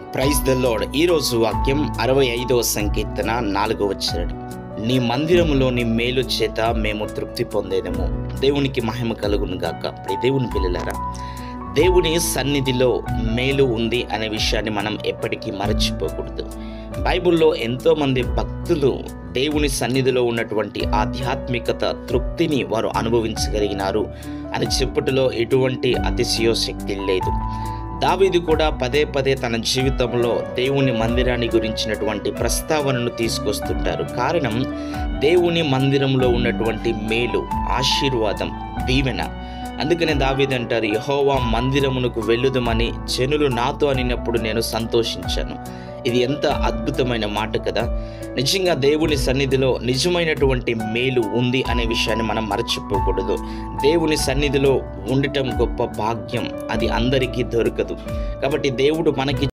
praise the load ఈరోజు వాక్యం అరవై ఐదవ సంకీర్తన నాలుగవ వచ్చాడు నీ మందిరములోని మేలు చేత మేము తృప్తి పొందేదము దేవునికి మహిమ కలుగును గాక ప్రియ దేవుని పిల్లలారా దేవుని సన్నిధిలో మేలు ఉంది అనే విషయాన్ని మనం ఎప్పటికీ మరచిపోకూడదు బైబిల్లో ఎంతోమంది భక్తులు దేవుని సన్నిధిలో ఉన్నటువంటి ఆధ్యాత్మికత తృప్తిని వారు అనుభవించగలిగినారు అని చెప్పుటలో ఎటువంటి అతిశయోశక్తి లేదు దావీదు కూడా పదే పదే తన జీవితంలో దేవుని మందిరాన్ని గురించినటువంటి ప్రస్తావనను తీసుకొస్తుంటారు కారణం దేవుని మందిరంలో ఉన్నటువంటి మేలు ఆశీర్వాదం దీవెన అందుకనే దావీదు అంటారు యహోవా మందిరమునకు వెళ్ళుదమని జనులు నాతో అనినప్పుడు నేను సంతోషించాను ఇది ఎంత అద్భుతమైన మాట కదా నిజంగా దేవుని సన్నిధిలో నిజమైనటువంటి మేలు ఉంది అనే విషయాన్ని మనం మరచిపోకూడదు దేవుని సన్నిధిలో ఉండటం గొప్ప భాగ్యం అది అందరికీ దొరకదు కాబట్టి దేవుడు మనకి